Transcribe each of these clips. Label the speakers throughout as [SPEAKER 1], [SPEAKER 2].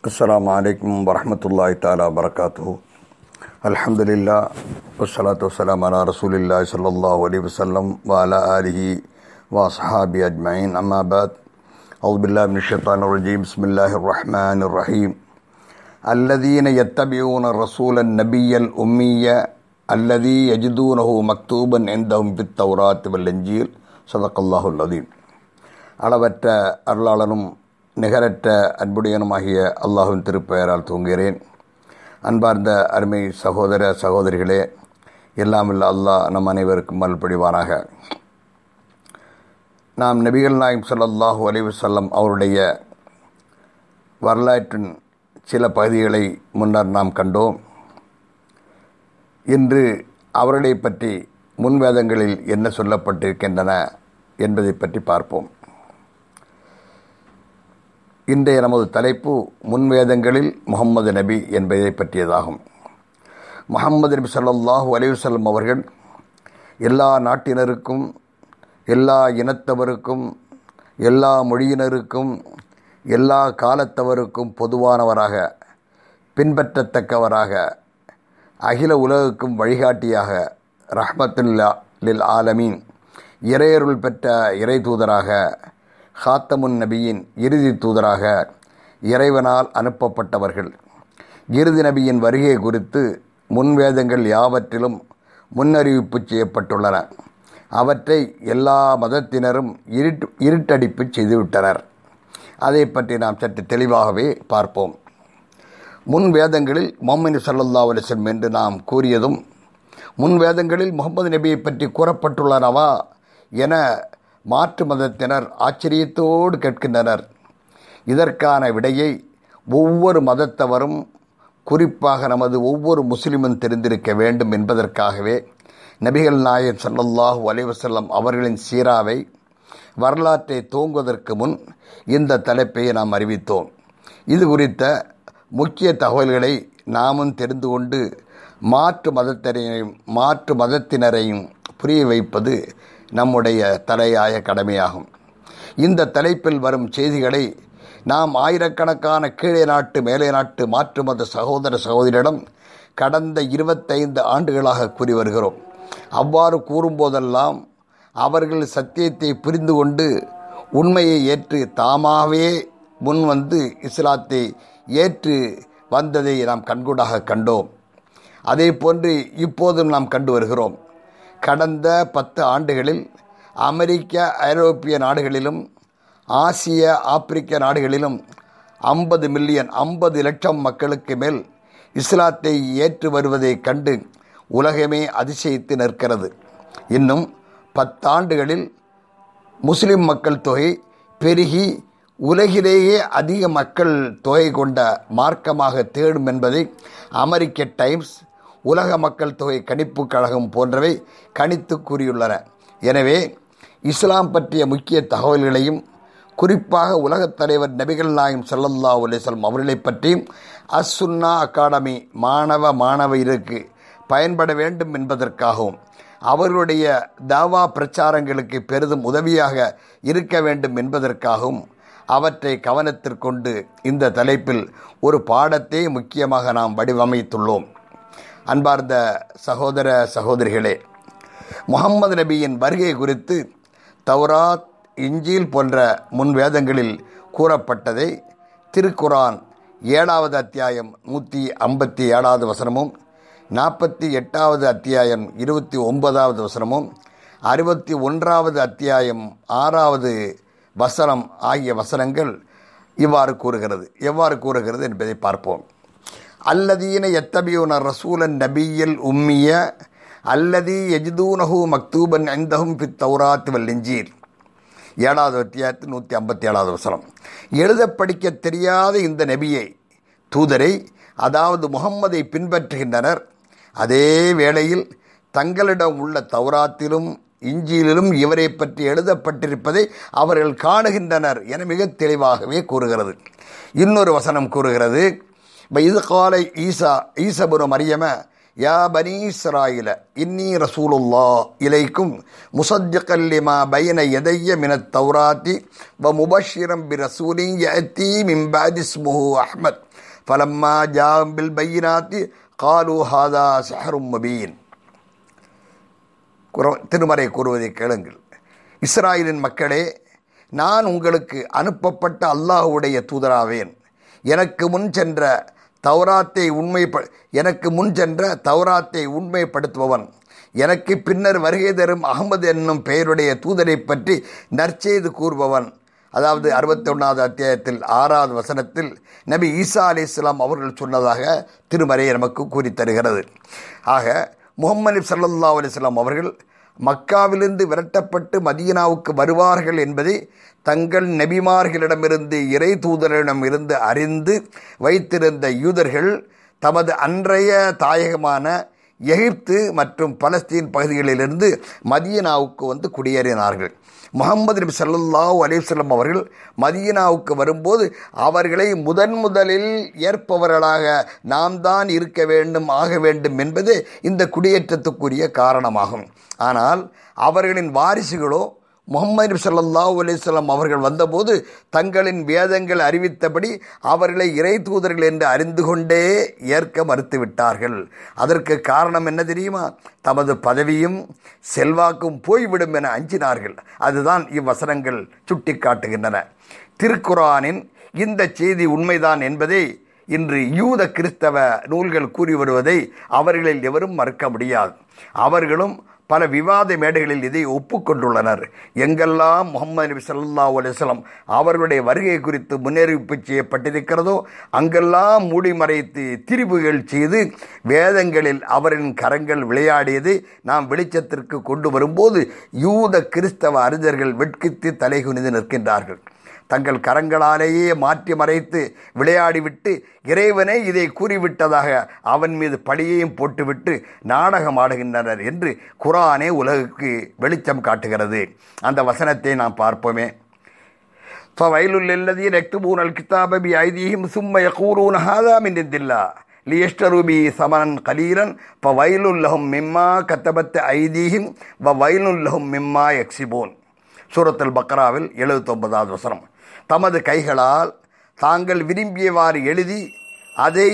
[SPEAKER 1] السلام عليكم ورحمة الله تعالى وبركاته الحمد لله والصلاة والسلام على رسول الله صلى الله عليه وسلم وعلى آله وأصحابه أجمعين أما بعد أعوذ بالله من الشيطان الرجيم بسم الله الرحمن الرحيم الذين يتبعون الرسول النبي الأمي الذي يجدونه مكتوبا عندهم في التوراة والإنجيل صدق الله العظيم அளவற்ற அருளாளனும் நிகரற்ற அன்புடையனுமாகிய அல்லாஹுவின் திருப்பெயரால் தூங்குகிறேன் அன்பார்ந்த அருமை சகோதர சகோதரிகளே எல்லாம் இல்ல அல்லாஹ் நம் அனைவருக்கும் மல்படிவானாக நாம் நபிகள் நாயம் ஸல்லல்லாஹு அலைஹி வஸல்லம் அவருடைய வரலாற்றின் சில பகுதிகளை முன்னர் நாம் கண்டோம் இன்று அவர்களை பற்றி முன்வேதங்களில் என்ன சொல்லப்பட்டிருக்கின்றன என்பதை பற்றி பார்ப்போம் இன்றைய நமது தலைப்பு முன்வேதங்களில் முகம்மது நபி என்பதை பற்றியதாகும் முகம்மது நபி ஸல்லல்லாஹு அலைஹி வஸல்லம் அவர்கள் எல்லா நாட்டினருக்கும் எல்லா இனத்தவருக்கும் எல்லா மொழியினருக்கும் எல்லா காலத்தவருக்கும் பொதுவானவராக பின்பற்றத்தக்கவராக அகில உலகுக்கும் வழிகாட்டியாக ரஹ்மத்துல்லா லில் ஆலமீன் இறையருள் பெற்ற இறை தூதராக ஹாத்தமுன் நபியின் இறுதி தூதராக இறைவனால் அனுப்பப்பட்டவர்கள் இறுதி நபியின் வருகை குறித்து முன்வேதங்கள் யாவற்றிலும் முன்னறிவிப்பு செய்யப்பட்டுள்ளன அவற்றை எல்லா மதத்தினரும் இருட்டு இருட்டடிப்பு செய்துவிட்டனர் அதை பற்றி நாம் சற்று தெளிவாகவே பார்ப்போம் முன் வேதங்களில் முகமது சல்லல்லா அலிஸ்லம் என்று நாம் கூறியதும் முன் வேதங்களில் முகமது நபியை பற்றி கூறப்பட்டுள்ளனவா என மாற்று மதத்தினர் ஆச்சரியத்தோடு கேட்கின்றனர் இதற்கான விடையை ஒவ்வொரு மதத்தவரும் குறிப்பாக நமது ஒவ்வொரு முஸ்லிமும் தெரிந்திருக்க வேண்டும் என்பதற்காகவே நபிகள் நாயன் சல்லல்லாஹு அலைவசல்லம் அவர்களின் சீராவை வரலாற்றை தூங்குவதற்கு முன் இந்த தலைப்பை நாம் அறிவித்தோம் இது குறித்த முக்கிய தகவல்களை நாமும் தெரிந்து கொண்டு மாற்று மதத்தினரையும் மாற்று மதத்தினரையும் புரிய வைப்பது நம்முடைய தலையாய கடமையாகும் இந்த தலைப்பில் வரும் செய்திகளை நாம் ஆயிரக்கணக்கான கீழே நாட்டு மேலே நாட்டு மாற்று மத சகோதர சகோதரியிடம் கடந்த இருபத்தைந்து ஆண்டுகளாக கூறி வருகிறோம் அவ்வாறு கூறும்போதெல்லாம் அவர்கள் சத்தியத்தை புரிந்து கொண்டு உண்மையை ஏற்று தாமாகவே முன் வந்து இஸ்லாத்தை ஏற்று வந்ததை நாம் கண்கூடாக கண்டோம் அதே போன்று இப்போதும் நாம் கண்டு வருகிறோம் கடந்த பத்து ஆண்டுகளில் அமெரிக்க ஐரோப்பிய நாடுகளிலும் ஆசிய ஆப்பிரிக்க நாடுகளிலும் ஐம்பது மில்லியன் ஐம்பது லட்சம் மக்களுக்கு மேல் இஸ்லாத்தை ஏற்று வருவதைக் கண்டு உலகமே அதிசயித்து நிற்கிறது இன்னும் பத்தாண்டுகளில் முஸ்லிம் மக்கள் தொகை பெருகி உலகிலேயே அதிக மக்கள் தொகை கொண்ட மார்க்கமாக தேடும் என்பதை அமெரிக்க டைம்ஸ் உலக மக்கள் தொகை கணிப்பு கழகம் போன்றவை கணித்து கூறியுள்ளன எனவே இஸ்லாம் பற்றிய முக்கிய தகவல்களையும் குறிப்பாக உலகத் தலைவர் நபிகள் நாயம் சல்லல்லா அலிஸ்லம் அவர்களை பற்றியும் அசுன்னா அகாடமி மாணவ மாணவியருக்கு பயன்பட வேண்டும் என்பதற்காகவும் அவர்களுடைய தாவா பிரச்சாரங்களுக்கு பெரிதும் உதவியாக இருக்க வேண்டும் என்பதற்காகவும் அவற்றை கவனத்திற்கொண்டு இந்த தலைப்பில் ஒரு பாடத்தை முக்கியமாக நாம் வடிவமைத்துள்ளோம் அன்பார்ந்த சகோதர சகோதரிகளே முகம்மது நபியின் வருகை குறித்து தௌராத் இஞ்சில் போன்ற முன் வேதங்களில் கூறப்பட்டதை திருக்குரான் ஏழாவது அத்தியாயம் நூற்றி ஐம்பத்தி ஏழாவது வசனமும் நாற்பத்தி எட்டாவது அத்தியாயம் இருபத்தி ஒன்பதாவது வசனமும் அறுபத்தி ஒன்றாவது அத்தியாயம் ஆறாவது வசனம் ஆகிய வசனங்கள் இவ்வாறு கூறுகிறது எவ்வாறு கூறுகிறது என்பதை பார்ப்போம் அல்லதீன எத்தபியூன ரசூலன் நபியல் உம்மிய அல்லதி எஜிதூனஹு மக்தூபன் ஐந்தகும் பித் தௌராத் வல்லிஞ்சீர் ஏழாவது அத்தியாயத்து நூற்றி ஐம்பத்தி ஏழாவது வசனம் எழுத படிக்க தெரியாத இந்த நபியை தூதரை அதாவது முகம்மதை பின்பற்றுகின்றனர் அதே வேளையில் தங்களிடம் உள்ள தௌராத்திலும் இஞ்சியிலும் இவரை பற்றி எழுதப்பட்டிருப்பதை அவர்கள் காணுகின்றனர் என மிக தெளிவாகவே கூறுகிறது இன்னொரு வசனம் கூறுகிறது இது காலை ஈசா ஈசபுர மரியம யா பனி இஸ்ராயில இன்னி ரசூலுல்லா இலைக்கும் முசஜக்கல்லிமா பைன எதைய மினத் தௌராத்தி வ முபஷிரம் பி ரசூலின் யத்தி மின் பாதிஸ்முஹு அஹ்மத் ஃபலம்மா ஜாம்பில் பையினாத்தி காலு ஹாதா சஹரும் மபீன் குர திருமறை கூறுவதை கேளுங்கள் இஸ்ராயலின் மக்களே நான் உங்களுக்கு அனுப்பப்பட்ட அல்லாஹுடைய தூதராவேன் எனக்கு முன் சென்ற தௌராத்தை உண்மைப்ப எனக்கு முன் சென்ற தௌராத்தை உண்மைப்படுத்துபவன் எனக்கு பின்னர் வருகை தரும் அகமது என்னும் பெயருடைய தூதரை பற்றி நற்செய்து கூறுபவன் அதாவது அறுபத்தி ஒன்றாவது அத்தியாயத்தில் ஆறாவது வசனத்தில் நபி ஈசா அலி இஸ்லாம் அவர்கள் சொன்னதாக திருமறை நமக்கு கூறி தருகிறது ஆக முகமது சல்லல்லா அலிஸ்லாம் அவர்கள் மக்காவிலிருந்து விரட்டப்பட்டு மதீனாவுக்கு வருவார்கள் என்பதை தங்கள் நபிமார்களிடமிருந்து இறை தூதரிடமிருந்து அறிந்து வைத்திருந்த யூதர்கள் தமது அன்றைய தாயகமான எகிப்து மற்றும் பலஸ்தீன் பகுதிகளிலிருந்து மதீனாவுக்கு வந்து குடியேறினார்கள் முகமது நபி சல்லாஹூ அலிவல்லம் அவர்கள் மதீனாவுக்கு வரும்போது அவர்களை முதன் முதலில் ஏற்பவர்களாக நாம் தான் இருக்க வேண்டும் ஆக வேண்டும் என்பது இந்த குடியேற்றத்துக்குரிய காரணமாகும் ஆனால் அவர்களின் வாரிசுகளோ முகமது நபி ஸல்லல்லாஹு அலைஹி வஸல்லம் அவர்கள் வந்தபோது தங்களின் வேதங்கள் அறிவித்தபடி அவர்களை இறை தூதர்கள் என்று அறிந்து கொண்டே ஏற்க மறுத்துவிட்டார்கள் அதற்கு காரணம் என்ன தெரியுமா தமது பதவியும் செல்வாக்கும் போய்விடும் என அஞ்சினார்கள் அதுதான் இவ்வசனங்கள் சுட்டிக்காட்டுகின்றன திருக்குரானின் இந்த செய்தி உண்மைதான் என்பதை இன்று யூத கிறிஸ்தவ நூல்கள் கூறி வருவதை அவர்களில் எவரும் மறுக்க முடியாது அவர்களும் பல விவாத மேடைகளில் இதை ஒப்புக்கொண்டுள்ளனர் எங்கெல்லாம் முகமது நபி சல்லா அலிஸ்லாம் அவர்களுடைய வருகை குறித்து முன்னறிவிப்பு செய்யப்பட்டிருக்கிறதோ அங்கெல்லாம் மூடி மறைத்து திரிவுகள் செய்து வேதங்களில் அவரின் கரங்கள் விளையாடியது நாம் வெளிச்சத்திற்கு கொண்டு வரும்போது யூத கிறிஸ்தவ அறிஞர்கள் வெட்கித்து தலைகுனிந்து நிற்கின்றார்கள் தங்கள் கரங்களாலேயே மாற்றி மறைத்து விளையாடிவிட்டு இறைவனே இதை கூறிவிட்டதாக அவன் மீது பழியையும் போட்டுவிட்டு நாடகம் ஆடுகின்றனர் என்று குரானே உலகுக்கு வெளிச்சம் காட்டுகிறது அந்த வசனத்தை நாம் பார்ப்போமே فويل للذين يكتبون الكتاب بأيديهم ثم يقولون هذا من عند الله ليشتروا به ثمنا قليلا فويل لهم مما كتبت أيديهم وويل لهم مما يكسبون சூரத்துல் பக்ராவில் எழுபத்தொன்பதாவது வசனம் தமது கைகளால் தாங்கள் விரும்பியவாறு எழுதி அதை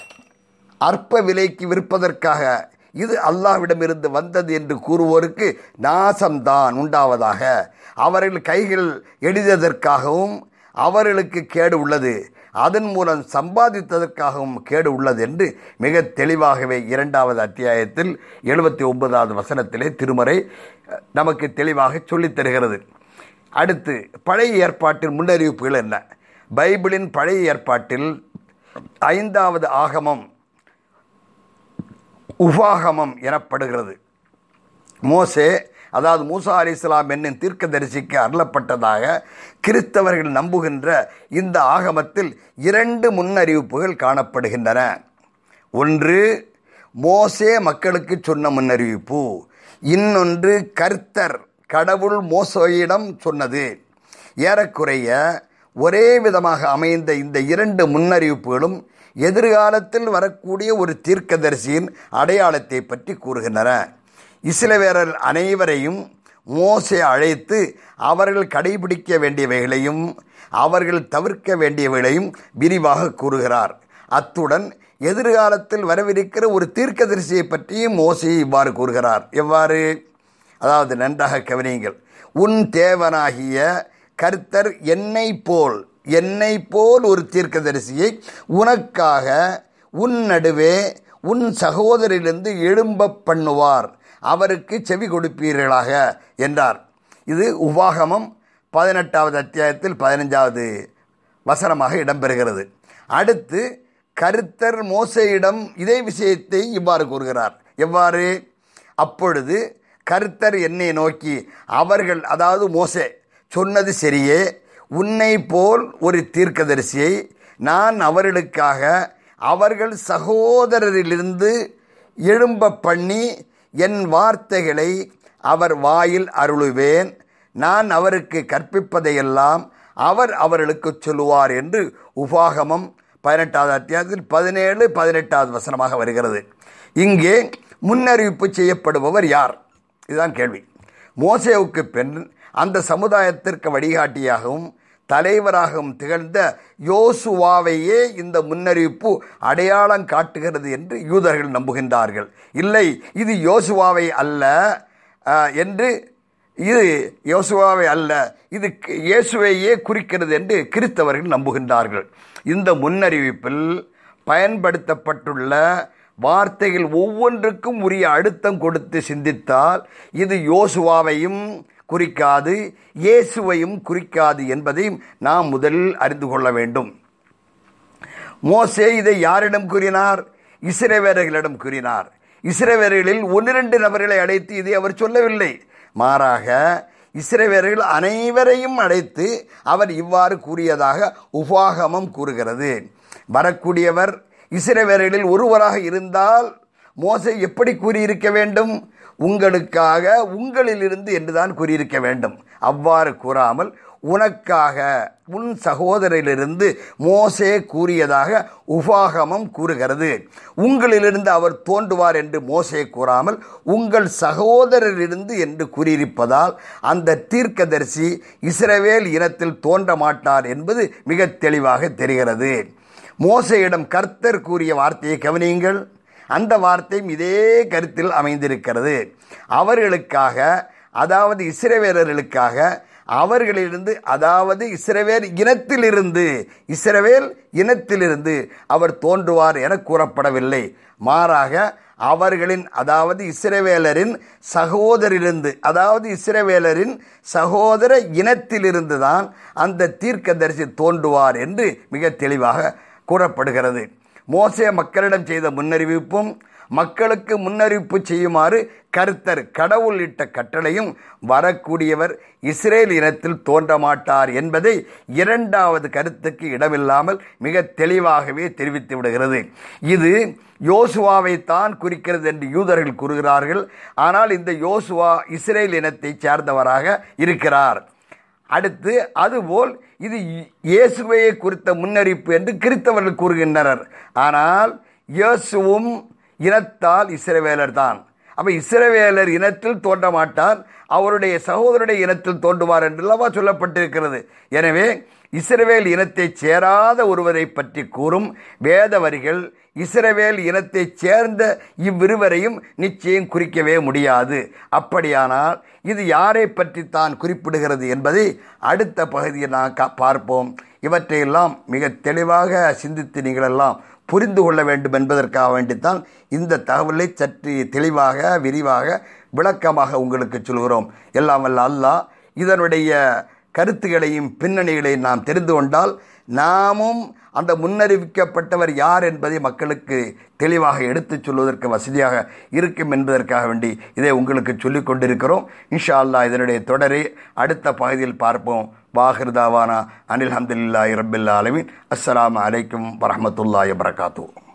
[SPEAKER 1] அற்ப விலைக்கு விற்பதற்காக இது அல்லாவிடமிருந்து வந்தது என்று கூறுவோருக்கு நாசம்தான் உண்டாவதாக அவர்கள் கைகள் எழுதியதற்காகவும் அவர்களுக்கு கேடு உள்ளது அதன் மூலம் சம்பாதித்ததற்காகவும் கேடு உள்ளது என்று மிக தெளிவாகவே இரண்டாவது அத்தியாயத்தில் எழுபத்தி ஒன்பதாவது வசனத்திலே திருமறை நமக்கு தெளிவாக சொல்லித் தருகிறது அடுத்து பழைய ஏற்பாட்டின் முன்னறிவிப்புகள் என்ன பைபிளின் பழைய ஏற்பாட்டில் ஐந்தாவது ஆகமம் உபாகமம் எனப்படுகிறது மோசே அதாவது மூசா அலி இஸ்லாம் என்னும் தீர்க்கதரிசிக்கு அருளப்பட்டதாக கிறிஸ்தவர்கள் நம்புகின்ற இந்த ஆகமத்தில் இரண்டு முன்னறிவிப்புகள் காணப்படுகின்றன ஒன்று மோசே மக்களுக்கு சொன்ன முன்னறிவிப்பு இன்னொன்று கர்த்தர் கடவுள் மோசையிடம் சொன்னது ஏறக்குறைய ஒரே விதமாக அமைந்த இந்த இரண்டு முன்னறிவிப்புகளும் எதிர்காலத்தில் வரக்கூடிய ஒரு தீர்க்கதரிசியின் அடையாளத்தை பற்றி கூறுகின்றன இஸ்லவேரர் அனைவரையும் மோசே அழைத்து அவர்கள் கடைபிடிக்க வேண்டியவைகளையும் அவர்கள் தவிர்க்க வேண்டியவைகளையும் விரிவாக கூறுகிறார் அத்துடன் எதிர்காலத்தில் வரவிருக்கிற ஒரு தீர்க்கதரிசியை பற்றியும் மோசே இவ்வாறு கூறுகிறார் எவ்வாறு அதாவது நன்றாக கவனியுங்கள் உன் தேவனாகிய கர்த்தர் என்னை போல் என்னை போல் ஒரு தீர்க்கதரிசியை உனக்காக உன் நடுவே உன் சகோதரிலிருந்து எழும்ப பண்ணுவார் அவருக்கு செவி கொடுப்பீர்களாக என்றார் இது உபாகமம் பதினெட்டாவது அத்தியாயத்தில் பதினஞ்சாவது வசனமாக இடம்பெறுகிறது அடுத்து கருத்தர் மோசையிடம் இதே விஷயத்தை இவ்வாறு கூறுகிறார் எவ்வாறு அப்பொழுது கருத்தர் என்னை நோக்கி அவர்கள் அதாவது மோசே சொன்னது சரியே உன்னை போல் ஒரு தீர்க்கதரிசியை நான் அவர்களுக்காக அவர்கள் சகோதரரிலிருந்து எழும்ப பண்ணி என் வார்த்தைகளை அவர் வாயில் அருளுவேன் நான் அவருக்கு கற்பிப்பதையெல்லாம் அவர் அவர்களுக்கு சொல்லுவார் என்று உபாகமம் பதினெட்டாவது அத்தியாயத்தில் பதினேழு பதினெட்டாவது வசனமாக வருகிறது இங்கே முன்னறிவிப்பு செய்யப்படுபவர் யார் இதுதான் கேள்வி மோசேவுக்கு பின் அந்த சமுதாயத்திற்கு வழிகாட்டியாகவும் தலைவராகவும் திகழ்ந்த யோசுவாவையே இந்த முன்னறிவிப்பு அடையாளம் காட்டுகிறது என்று யூதர்கள் நம்புகின்றார்கள் இல்லை இது யோசுவாவை அல்ல அஹ், என்று இது யோசுவாவை அல்ல இது இயேசுவையே குறிக்கிறது என்று கிறிஸ்தவர்கள் நம்புகின்றார்கள் இந்த முன்னறிவிப்பில் பயன்படுத்தப்பட்டுள்ள வார்த்தைகள் ஒவ்வொன்றுக்கும் உரிய அழுத்தம் கொடுத்து சிந்தித்தால் இது யோசுவாவையும் குறிக்காது இயேசுவையும் குறிக்காது என்பதையும் நாம் முதலில் அறிந்து கொள்ள வேண்டும் மோசே இதை யாரிடம் கூறினார் இஸ்ரவேலர்களிடம் கூறினார் இஸ்ரவேலர்களில் ஒன்னிரண்டு நபர்களை அழைத்து இதை அவர் சொல்லவில்லை மாறாக இஸ்ரவேலர்கள் அனைவரையும் அழைத்து அவர் இவ்வாறு கூறியதாக உபாகமம் கூறுகிறது வரக்கூடியவர் இஸ்ரவேலர்களில் ஒருவராக இருந்தால் மோசே எப்படி கூறியிருக்க வேண்டும் உங்களுக்காக உங்களிலிருந்து என்றுதான் கூறியிருக்க வேண்டும் அவ்வாறு கூறாமல் உனக்காக உன் சகோதரிலிருந்து மோசே கூறியதாக உபாகமம் கூறுகிறது உங்களிலிருந்து அவர் தோன்றுவார் என்று மோசே கூறாமல் உங்கள் சகோதரரிலிருந்து என்று கூறியிருப்பதால் அந்த தீர்க்கதரிசி இஸ்ரவேல் இனத்தில் தோன்ற மாட்டார் என்பது மிக தெளிவாக தெரிகிறது மோசையிடம் கர்த்தர் கூறிய வார்த்தையை கவனியுங்கள் அந்த வார்த்தையும் இதே கருத்தில் அமைந்திருக்கிறது அவர்களுக்காக அதாவது இஸ்ரவேலர்களுக்காக அவர்களிலிருந்து அதாவது இஸ்ரவேல் இனத்திலிருந்து இஸ்ரவேல் இனத்திலிருந்து அவர் தோன்றுவார் என கூறப்படவில்லை மாறாக அவர்களின் அதாவது இஸ்ரவேலரின் சகோதரிலிருந்து அதாவது இஸ்ரவேலரின் சகோதர இனத்திலிருந்து தான் அந்த தீர்க்கதரிசி தோன்றுவார் என்று மிக தெளிவாக கூறப்படுகிறது மோசே மக்களிடம் செய்த முன்னறிவிப்பும் மக்களுக்கு முன்னறிவிப்பு செய்யுமாறு கருத்தர் கடவுள் இட்ட கட்டளையும் வரக்கூடியவர் இஸ்ரேல் இனத்தில் தோன்ற மாட்டார் என்பதை இரண்டாவது கருத்துக்கு இடமில்லாமல் மிக தெளிவாகவே தெரிவித்து விடுகிறது இது யோசுவாவை தான் குறிக்கிறது என்று யூதர்கள் கூறுகிறார்கள் ஆனால் இந்த யோசுவா இஸ்ரேல் இனத்தை சேர்ந்தவராக இருக்கிறார் அடுத்து அதுபோல் இது இயேசுவையை குறித்த முன்னறிவிப்பு என்று கிறித்தவர்கள் கூறுகின்றனர் ஆனால் இயேசுவும் இனத்தால் இஸ்ரவேலர் தான் அப்ப இஸ்ரவேலர் இனத்தில் தோன்ற மாட்டார் அவருடைய சகோதரருடைய இனத்தில் தோன்றுவார் என்றல்லவா சொல்லப்பட்டிருக்கிறது எனவே இஸ்ரவேல் இனத்தை சேராத ஒருவரை பற்றி கூறும் வேத வரிகள் இஸ்ரவேல் இனத்தை சேர்ந்த இவ்விருவரையும் நிச்சயம் குறிக்கவே முடியாது அப்படியானால் இது யாரை பற்றி தான் குறிப்பிடுகிறது என்பதை அடுத்த பகுதியில் நான் கா- பார்ப்போம் இவற்றையெல்லாம் மிக தெளிவாக சிந்தித்து நீங்களெல்லாம் புரிந்து கொள்ள வேண்டும் என்பதற்காக வேண்டித்தான் இந்த தகவலை சற்று தெளிவாக விரிவாக விளக்கமாக உங்களுக்கு சொல்கிறோம் எல்லாம் வல்ல அல்லாஹ் இதனுடைய கருத்துகளையும் பின்னணிகளையும் நாம் தெரிந்து கொண்டால் நாமும் அந்த முன்னறிவிக்கப்பட்டவர் யார் என்பதை மக்களுக்கு தெளிவாக எடுத்துச் சொல்வதற்கு வசதியாக இருக்கும் என்பதற்காக வேண்டி இதை உங்களுக்கு சொல்லிக் கொண்டிருக்கிறோம் இன்ஷா அல்லாஹ் இதனுடைய தொடரை அடுத்த பகுதியில் பார்ப்போம் வாஹிருதாவானா அனில் ஹம்துலில்லாஹி ரபில் ஆலமின் அஸ்ஸலாமு அலைக்கும் வரஹ்மத்துல்லாஹி வரகாத்தூ